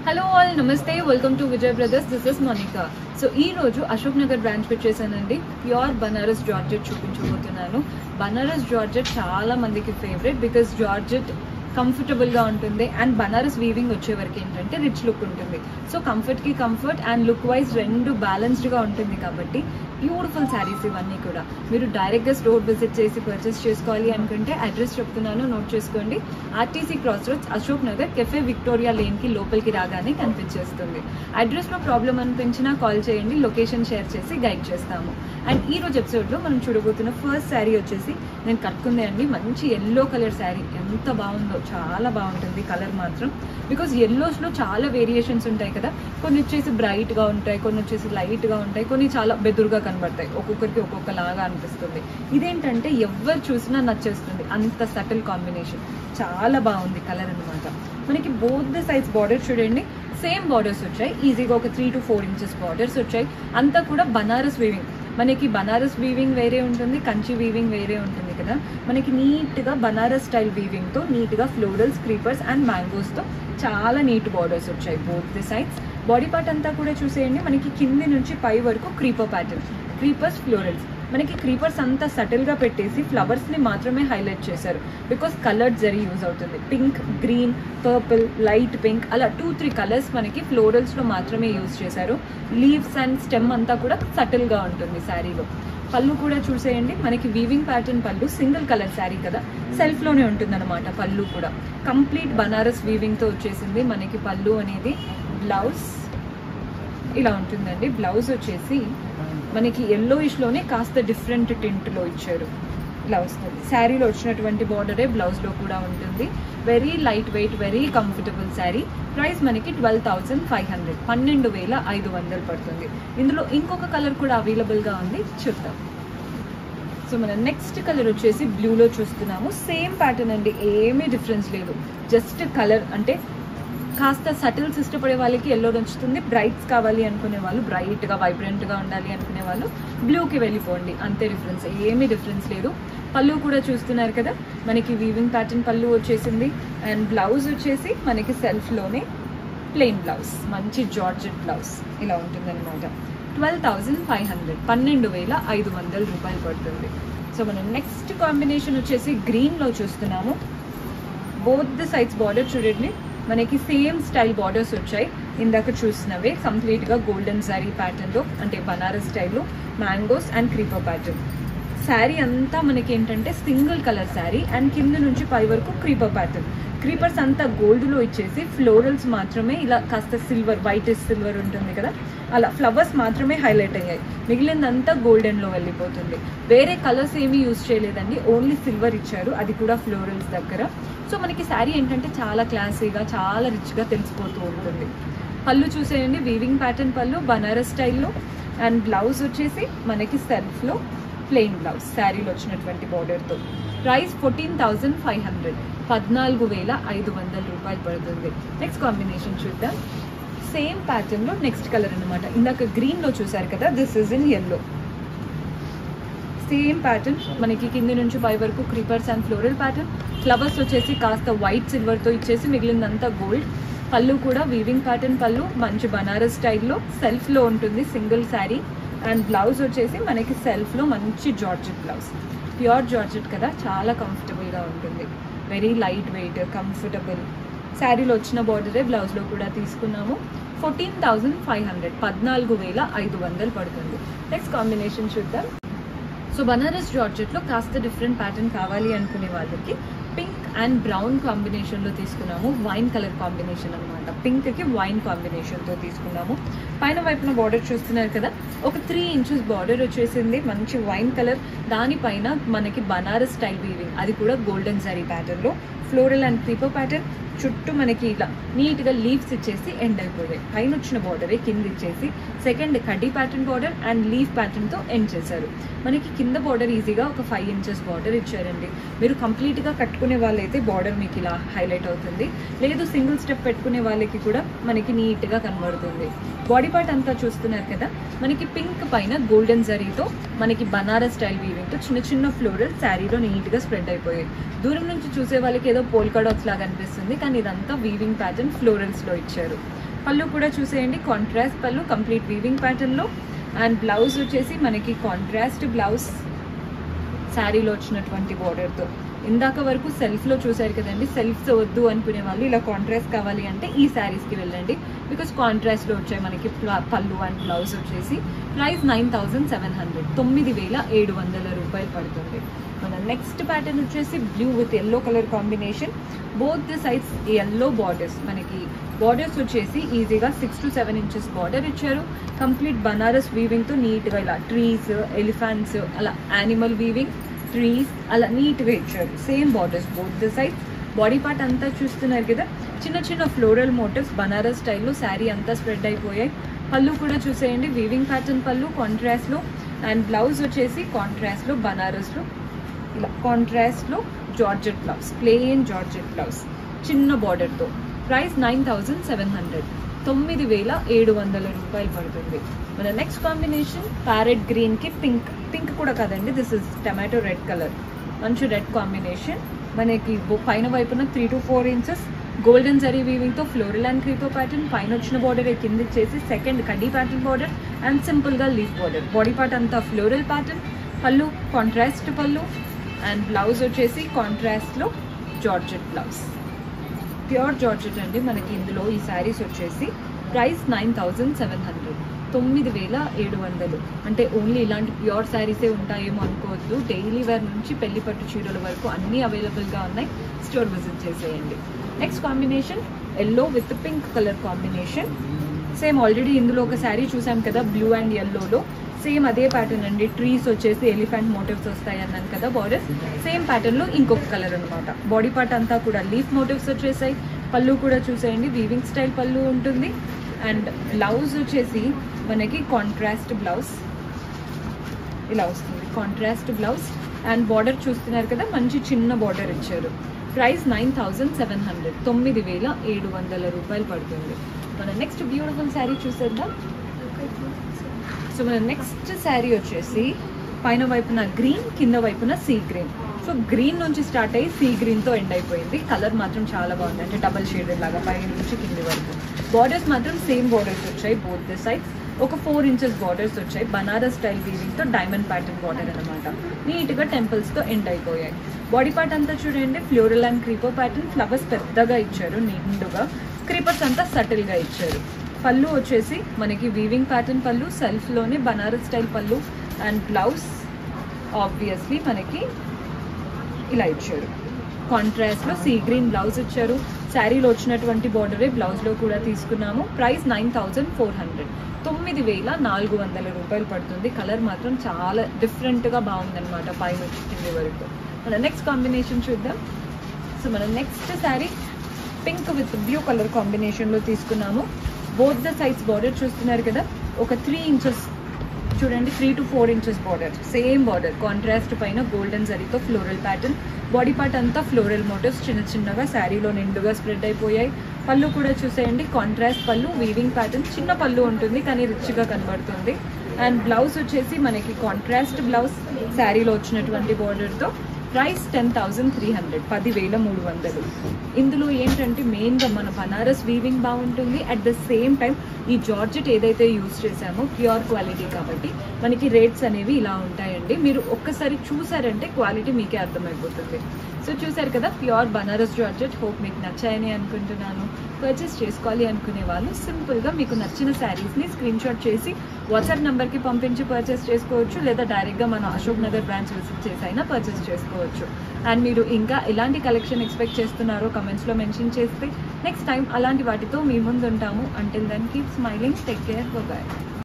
hello all నమస్తే welcome to Vijay brothers this is Monica so ఈ రోజు అశోక్ నగర్ బ్రాంచ్ వచ్చేసానండి ప్యూర్ బనారస్ జార్జెట్ చూపించబోతున్నాను బనారస్ జార్జెట్ చాలా మందికి ఫేవరెట్ బికాస్ జార్జెట్ కంఫర్టబుల్గా ఉంటుంది అండ్ బనారస్ వీవింగ్ వచ్చే వరకు ఏంటంటే రిచ్ లుక్ ఉంటుంది సో కంఫర్ట్కి కంఫర్ట్ అండ్ లుక్ వైజ్ రెండు బ్యాలెన్స్డ్గా ఉంటుంది కాబట్టి బ్యూటిఫుల్ శారీస్ ఇవన్నీ కూడా మీరు డైరెక్ట్గా స్టోర్ విజిట్ చేసి పర్చేస్ చేసుకోవాలి అనుకుంటే అడ్రస్ చెప్తున్నాను నోట్ చేసుకోండి RTC cross roads Ashok Nagar cafe Victoria లేన్కి లోపలికి రాగానే కనిపించేస్తుంది అడ్రస్లో ప్రాబ్లం అనిపించినా కాల్ చేయండి లొకేషన్ షేర్ చేసి గైడ్ చేస్తాము అండ్ ఈ రోజు ఎపిసోడ్లో మనం చూడబోతున్న ఫస్ట్ శారీ వచ్చేసి నేను కట్టుకుందే అండి మంచి ఎల్లో కలర్ శారీ ఎంత బాగుందో చాలా బాగుంటుంది కలర్ మాత్రం బికాజ్ ఎల్లోస్లో చాలా వేరియేషన్స్ ఉంటాయి కదా కొన్ని వచ్చేసి బ్రైట్గా ఉంటాయి కొన్ని వచ్చేసి లైట్గా ఉంటాయి కొన్ని చాలా బెదురుగా కనబడతాయి ఒక్కొక్కరికి ఒక్కొక్కలాగా అనిపిస్తుంది ఇదేంటంటే ఎవరు చూసినా నచ్చేస్తుంది అంత సటిల్ కాంబినేషన్ చాలా బాగుంది కలర్ అనమాట మనకి బోత్ ద సైజ్ బార్డర్ చూడండి సేమ్ బార్డర్స్ వచ్చాయి ఈజీగా ఒక three to four inches borders వచ్చాయి అంతా కూడా బనారస్ వీవింగ్ మనకి బనారస్ వీవింగ్ వేరే ఉంటుంది కంచి వీవింగ్ వేరే ఉంటుంది కదా మనకి నీట్గా బనారస్ స్టైల్ వీవింగ్తో నీట్గా ఫ్లోరల్స్ క్రీపర్స్ అండ్ మ్యాంగోస్తో చాలా నీట్ బార్డర్స్ వచ్చాయి both the sides body part అంతా కూడా చూసేయండి మనకి కింది నుంచి పై వరకు క్రీపర్ ప్యాటర్న్ క్రీపర్స్ ఫ్లోరల్స్ మనకి క్రీపర్స్ అంతా సటిల్గా పెట్టేసి ఫ్లవర్స్ని మాత్రమే హైలైట్ చేశారు బికాస్ కలర్డ్ జరీ యూజ్ అవుతుంది pink green purple light pink అలా టూ త్రీ కలర్స్ మనకి ఫ్లోరల్స్లో మాత్రమే యూజ్ చేశారు లీవ్స్ అండ్ స్టెమ్ అంతా కూడా సటిల్గా ఉంటుంది శారీలో పళ్ళు కూడా చూసేయండి మనకి వీవింగ్ ప్యాటర్న్ పళ్ళు సింగిల్ కలర్ శారీ కదా సెల్ఫ్లోనే ఉంటుందన్నమాట పళ్ళు కూడా కంప్లీట్ బనారస్ వీవింగ్తో వచ్చేసింది మనకి పళ్ళు అనేది బ్లౌజ్ ఇలా ఉంటుందండి బ్లౌజ్ వచ్చేసి మనకి ఎల్లోయిష్లోనే కాస్త డిఫరెంట్ టింట్లో ఇచ్చారు ఇలా వస్తుంది శారీలో వచ్చినటువంటి బార్డరే బ్లౌజ్లో కూడా ఉంటుంది very light weight very comfortable sari price మనకి ట్వెల్వ్ థౌసండ్ ఫైవ్ హండ్రెడ్ పన్నెండు వేల ఐదు వందలు పడుతుంది ఇందులో ఇంకొక కలర్ కూడా అవైలబుల్గా ఉంది చూద్దాం సో మన నెక్స్ట్ కలర్ వచ్చేసి బ్లూలో చూస్తున్నాము సేమ్ ప్యాటర్న్ అండి ఏమీ డిఫరెన్స్ లేదు జస్ట్ కలర్ అంటే కాస్త సటిల్స్ ఇష్టపడే వాళ్ళకి ఎల్లో నచ్చుతుంది బ్రైట్స్ కావాలి అనుకునే వాళ్ళు బ్రైట్గా వైబ్రెంట్గా ఉండాలి అనుకునే వాళ్ళు బ్లూకి వెళ్ళిపోండి అంతే డిఫరెన్స్ ఏమీ డిఫరెన్స్ లేదు పళ్ళు కూడా చూస్తున్నారు కదా మనకి వీవింగ్ ప్యాటర్న్ పళ్ళు వచ్చేసింది అండ్ బ్లౌజ్ వచ్చేసి మనకి సెల్ఫ్లోనే ప్లెయిన్ బ్లౌజ్ మంచి జార్జెట్ బ్లౌజ్ ఇలా ఉంటుందన్నమాట ట్వెల్వ్ థౌజండ్ ఫైవ్ హండ్రెడ్ పన్నెండు వేల ఐదు వందల రూపాయలు పడుతుంది సో మనం నెక్స్ట్ కాంబినేషన్ వచ్చేసి గ్రీన్లో చూస్తున్నాము బోత్ ద సైడ్స్ బార్డర్ చూడండి మనకి సేమ్ స్టైల్ బార్డర్స్ వచ్చాయి ఇందాక చూసినవే కంప్లీట్గా గోల్డెన్ సారీ ప్యాటర్న్లో అంటే బనారస్ స్టైల్లో mangoes and creeper pattern sari అంతా మనకి ఏంటంటే సింగిల్ కలర్ శారీ అండ్ కింద నుంచి పై వరకు క్రీపర్ ప్యాటర్న్ క్రీపర్స్ అంతా గోల్డ్లో ఇచ్చేసి ఫ్లోరల్స్ మాత్రమే ఇలా కాస్త సిల్వర్ వైట్ సిల్వర్ ఉంటుంది కదా అలా ఫ్లవర్స్ మాత్రమే హైలైట్ అయ్యాయి మిగిలిందంతా గోల్డెన్లో వెళ్ళిపోతుంది వేరే కలర్స్ ఏమీ యూజ్ చేయలేదండి ఓన్లీ సిల్వర్ ఇచ్చారు అది కూడా ఫ్లోరల్స్ దగ్గర సో మనకి శారీ ఏంటంటే చాలా క్లాసీగా చాలా రిచ్గా తెలిసిపోతూ ఉంటుంది పళ్ళు చూసేయండి వీవింగ్ ప్యాటర్న్ పళ్ళు బనారస్ స్టైల్లో అండ్ బ్లౌజ్ వచ్చేసి మనకి సెల్ఫ్లో ప్లెయిన్ బ్లౌజ్ శారీలో వచ్చినటువంటి బార్డర్తో price fourteen thousand five hundred పద్నాలుగు వేల ఐదు వందల రూపాయలు పడుతుంది నెక్స్ట్ కాంబినేషన్ చూద్దాం సేమ్ ప్యాటర్న్లో నెక్స్ట్ కలర్ అనమాట ఇందాక గ్రీన్లో చూసారు కదా this is in yellow same pattern మనకి కింది నుంచి పై వరకు creepers and floral pattern flowers వచ్చేసి కాస్త వైట్ సిల్వర్తో ఇచ్చేసి మిగిలిందంతా గోల్డ్ పళ్ళు కూడా వీవింగ్ ప్యాటర్న్ పళ్ళు మంచి బనారస్ స్టైల్లో సెల్ఫ్లో ఉంటుంది సింగిల్ శారీ అండ్ బ్లౌజ్ వచ్చేసి మనకి సెల్ఫ్లో మంచి జార్జెట్ బ్లౌజ్ ప్యూర్ జార్జెట్ కదా చాలా కంఫర్టబుల్గా ఉంటుంది వెరీ లైట్ వెయిట్ కంఫర్టబుల్ శారీలో వచ్చిన బార్డరే బ్లౌజ్లో కూడా తీసుకున్నాము ఫోర్టీన్ థౌజండ్ ఫైవ్ హండ్రెడ్ పద్నాలుగు వేల ఐదు వందలు పడుతుంది నెక్స్ట్ కాంబినేషన్ చూద్దాం సో బనారస్ జార్జెట్లో కాస్త డిఫరెంట్ ప్యాటర్న్ కావాలి అనుకునే వాళ్ళకి పింక్ అండ్ బ్రౌన్ కాంబినేషన్లో తీసుకున్నాము వైన్ కలర్ కాంబినేషన్ అనమాట పింక్కి వైన్ కాంబినేషన్తో తీసుకున్నాము పైన వైపున బార్డర్ చూస్తున్నారు కదా ఒక త్రీ ఇంచెస్ బార్డర్ వచ్చేసింది మంచి వైన్ కలర్ దానిపైన మనకి బనారస్ స్టైల్ వీవింగ్ అది కూడా గోల్డెన్ జరీ ప్యాటర్న్లో ఫ్లోరల్ అండ్ క్రీపర్ ప్యాటర్న్ చుట్టూ మనకి ఇలా నీట్గా లీవ్స్ ఇచ్చేసి ఎండ్ అయిపోయాయి పైన వచ్చిన బార్డరే కింద ఇచ్చేసి సెకండ్ కడ్డీ ప్యాటర్న్ బార్డర్ అండ్ లీఫ్ ప్యాటర్న్తో ఎండ్ చేశారు మనకి కింద బార్డర్ ఈజీగా ఒక ఫైవ్ ఇంచెస్ బార్డర్ ఇచ్చారండి మీరు కంప్లీట్గా కట్టుకునే వాళ్ళైతే బార్డర్ మీకు ఇలా హైలైట్ అవుతుంది లేదు సింగిల్ స్టెప్ పెట్టుకునే వాళ్ళకి కూడా మనకి నీట్గా కనబడుతుంది బాడీ పార్ట్ అంతా చూస్తున్నారు కదా మనకి పింక్ పైన గోల్డెన్ జరీతో మనకి బనారస్ స్టైల్ వీవింగ్తో చిన్న చిన్న ఫ్లోరల్ శారీలో నీట్గా స్ప్రెడ్ అయిపోయాయి దూరం నుంచి చూసే వాళ్ళకి ఏదో పోల్కా డాట్స్ లాగా అనిపిస్తుంది కానీ ఇదంతా వీవింగ్ ప్యాటర్న్ ఫ్లోరల్స్లో ఇచ్చారు పళ్ళు కూడా చూసేయండి కాంట్రాస్ట్ పళ్ళు కంప్లీట్ వీవింగ్ ప్యాటర్న్లో అండ్ బ్లౌజ్ వచ్చేసి మనకి కాంట్రాస్ట్ బ్లౌజ్ శారీలో వచ్చినటువంటి బార్డర్తో ఇందాక వరకు సెల్ఫ్లో చూసారు కదండి సెల్ఫ్స్ వద్దు అనుకునే వాళ్ళు ఇలా కాంట్రాస్ట్ కావాలి అంటే ఈ శారీస్కి వెళ్ళండి బికాస్ కాంట్రాస్ట్లో వచ్చాయి మనకి ప్ల- పళ్ళు అండ్ బ్లౌజ్ వచ్చేసి price nine thousand seven hundred తొమ్మిది వేల ఏడు వందల రూపాయలు పడుతుంది మన నెక్స్ట్ ప్యాటర్న్ వచ్చేసి blue with yellow colour combination both the sides yellow borders మనకి బార్డర్స్ వచ్చేసి ఈజీగా six to seven inches border ఇచ్చారు కంప్లీట్ బనారస్ వీవింగ్తో నీట్గా ఇలా ట్రీస్ ఎలిఫెంట్స్ అలా యానిమల్ వీవింగ్ ట్రీస్ అలా నీట్గా ఇచ్చారు same borders both the side body part అంతా చూస్తున్నారు కదా చిన్న చిన్న ఫ్లోరల్ మోటివ్స్ బనారస్ స్టైల్లో శారీ అంతా స్ప్రెడ్ అయిపోయాయి పళ్ళు కూడా చూసేయండి వీవింగ్ ప్యాటర్న్ పళ్ళు కాంట్రాస్ట్లో అండ్ బ్లౌజ్ వచ్చేసి కాంట్రాస్ట్లో బనారస్లో ఇలా కాంట్రాస్ట్లో georgette blouse plain georgette blouse చిన్న బార్డర్తో price nine thousand seven hundred తొమ్మిది వేల ఏడు వందల రూపాయలు పడుతుంది మన నెక్స్ట్ కాంబినేషన్ ప్యారెట్ గ్రీన్కి పింక్ పింక్ కూడా కాదండి this is tomato red colour మంచి రెడ్ కాంబినేషన్ మనకి బో- పైన వైపున three to four inches golden zari వీవింగ్తో ఫ్లోరల్ అండ్ క్రీపో ప్యాటర్న్ పైన వచ్చిన బార్డర్ కింద ఇచ్చేసి సెకండ్ కడ్డీ ప్యాటర్న్ బార్డర్ అండ్ సింపుల్గా లీఫ్ బార్డర్ బాడీ పార్ట్ అంతా ఫ్లోరల్ ప్యాటర్న్ పళ్ళు కాంట్రాస్ట్ పళ్ళు అండ్ బ్లౌజ్ వచ్చేసి కాంట్రాస్ట్లో జార్జెట్ బ్లౌజ్ ప్యూర్ జార్జెట్ అండి మనకి ఇందులో ఈ శారీస్ వచ్చేసి price nine thousand seven hundred తొమ్మిది వేల ఏడు వందలు అంటే ఓన్లీ ఇలాంటి ప్యూర్ శారీసే ఉంటాయేమో అనుకోవద్దు డైలీ వేర్ నుంచి పెళ్లి పట్టు చీరల వరకు అన్నీ అవైలబుల్గా ఉన్నాయి స్టోర్ విజిట్ చేసేయండి next combination yellow with pink colour combination same already ఇందులో ఒక శారీ చూసాం కదా బ్లూ అండ్ ఎల్లోలో సేమ్ అదే ప్యాటర్న్ అండి ట్రీస్ వచ్చేసి ఎలిఫెంట్ మోటివ్స్ వస్తాయి అన్నాను కదా బార్డర్స్ సేమ్ ప్యాటర్న్లో ఇంకొక కలర్ అనమాట బాడీ పార్ట్ అంతా కూడా లీఫ్ మోటివ్స్ వచ్చేసాయి పళ్ళు కూడా చూసేయండి వీవింగ్ స్టైల్ పళ్ళు ఉంటుంది అండ్ బ్లౌజ్ వచ్చేసి మనకి కాంట్రాస్ట్ బ్లౌజ్ ఇలా వస్తుంది కాంట్రాస్ట్ బ్లౌజ్ అండ్ బార్డర్ చూస్తున్నారు కదా మంచి చిన్న బార్డర్ ఇచ్చారు price nine thousand seven hundred తొమ్మిది వేల ఏడు వందల రూపాయలు పడుతుంది మన నెక్స్ట్ బ్యూటిఫుల్ శారీ చూసేద్దాం సో మన నెక్స్ట్ శారీ వచ్చేసి పైన వైపున గ్రీన్ కింద వైపున సీ గ్రీన్ సో గ్రీన్ నుంచి స్టార్ట్ అయ్యి సీ గ్రీన్తో ఎండ్ అయిపోయింది కలర్ మాత్రం చాలా బాగుంది అంటే డబల్ షేడెడ్ లాగా పై నుంచి కింది వరకు బార్డర్స్ మాత్రం సేమ్ బార్డర్స్ వచ్చాయి బోత్ ది సైడ్స్ ఒక ఫోర్ ఇంచెస్ బార్డర్స్ వచ్చాయి బనారస్ స్టైల్ వీవింగ్తో డైమండ్ ప్యాటర్న్ బార్డర్ అనమాట నీట్గా టెంపుల్స్తో ఎండ్ అయిపోయాయి బాడీ పార్ట్ అంతా చూడండి floral and creeper pattern flowers పెద్దగా ఇచ్చారు నిండుగా క్రీపర్స్ అంతా సటిల్గా ఇచ్చారు పళ్ళు వచ్చేసి మనకి వీవింగ్ ప్యాటర్న్ పళ్ళు సెల్ఫ్లోనే బనారస్ స్టైల్ పళ్ళు అండ్ బ్లౌజ్ ఆబ్వియస్లీ మనకి ఇలా ఇచ్చారు కాంట్రాస్ట్లో సీ గ్రీన్ బ్లౌజ్ ఇచ్చారు శారీలో వచ్చినటువంటి బార్డరే బ్లౌజ్లో కూడా తీసుకున్నాము price nine thousand four hundred తొమ్మిది వేల నాలుగు వందల రూపాయలు పడుతుంది కలర్ మాత్రం చాలా డిఫరెంట్గా బాగుందన్నమాట పైన నుంచి కింది వరకు మన నెక్స్ట్ కాంబినేషన్ చూద్దాం సో మన next sari pink with blue colour కాంబినేషన్లో తీసుకున్నాము బోత్ ద సైడ్స్ బార్డర్ చూస్తున్నారు కదా ఒక త్రీ ఇంచెస్ చూడండి three to four inches border same border contrast పైన గోల్డెన్ జరీతో ఫ్లోరల్ ప్యాటర్న్ బాడీ పార్ట్ అంతా ఫ్లోరల్ మోటివ్స్ చిన్న చిన్నగా శారీలో నిండుగా స్ప్రెడ్ అయిపోయాయి పళ్ళు కూడా చూసేయండి కాంట్రాస్ట్ పళ్ళు వీవింగ్ ప్యాటర్న్ చిన్న పళ్ళు ఉంటుంది కానీ రిచ్గా కనబడుతుంది అండ్ బ్లౌజ్ వచ్చేసి మనకి కాంట్రాస్ట్ బ్లౌజ్ శారీలో వచ్చినటువంటి బార్డర్తో price ten thousand three hundred పదివేల మూడు వందలు ఇందులో ఏంటంటే మెయిన్గా మన బనారస్ వీవింగ్ బాగుంటుంది అట్ ద సేమ్ టైం ఈ జార్జెట్ ఏదైతే యూజ్ చేసామో ప్యూర్ క్వాలిటీ కాబట్టి మనకి రేట్స్ అనేవి ఇలా ఉంటాయండి మీరు ఒక్కసారి చూసారంటే క్వాలిటీ మీకే అర్థమైపోతుంది సో చూసారు కదా ప్యూర్ బనారస్ జార్జెట్ హోప్ మీకు నచ్చాయని అనుకుంటున్నాను పర్చేస్ చేసుకోవాలి అనుకునే వాళ్ళు సింపుల్గా మీకు నచ్చిన శారీస్ని స్క్రీన్ షాట్ చేసి వాట్సాప్ నెంబర్కి పంపించి పర్చేస్ చేసుకోవచ్చు లేదా డైరెక్ట్గా మన అశోక్ నగర్ బ్రాంచ్ విజిట్ చేసి అయినా పర్చేస్ చేసుకోవచ్చు అండ్ మీరు ఇంకా ఎలాంటి కలెక్షన్ ఎక్స్పెక్ట్ చేస్తున్నారో కమెంట్స్లో మెన్షన్ చేస్తే నెక్స్ట్ టైం అలాంటి వాటితో మీ ముందు ఉంటాము until then keep smiling take care bye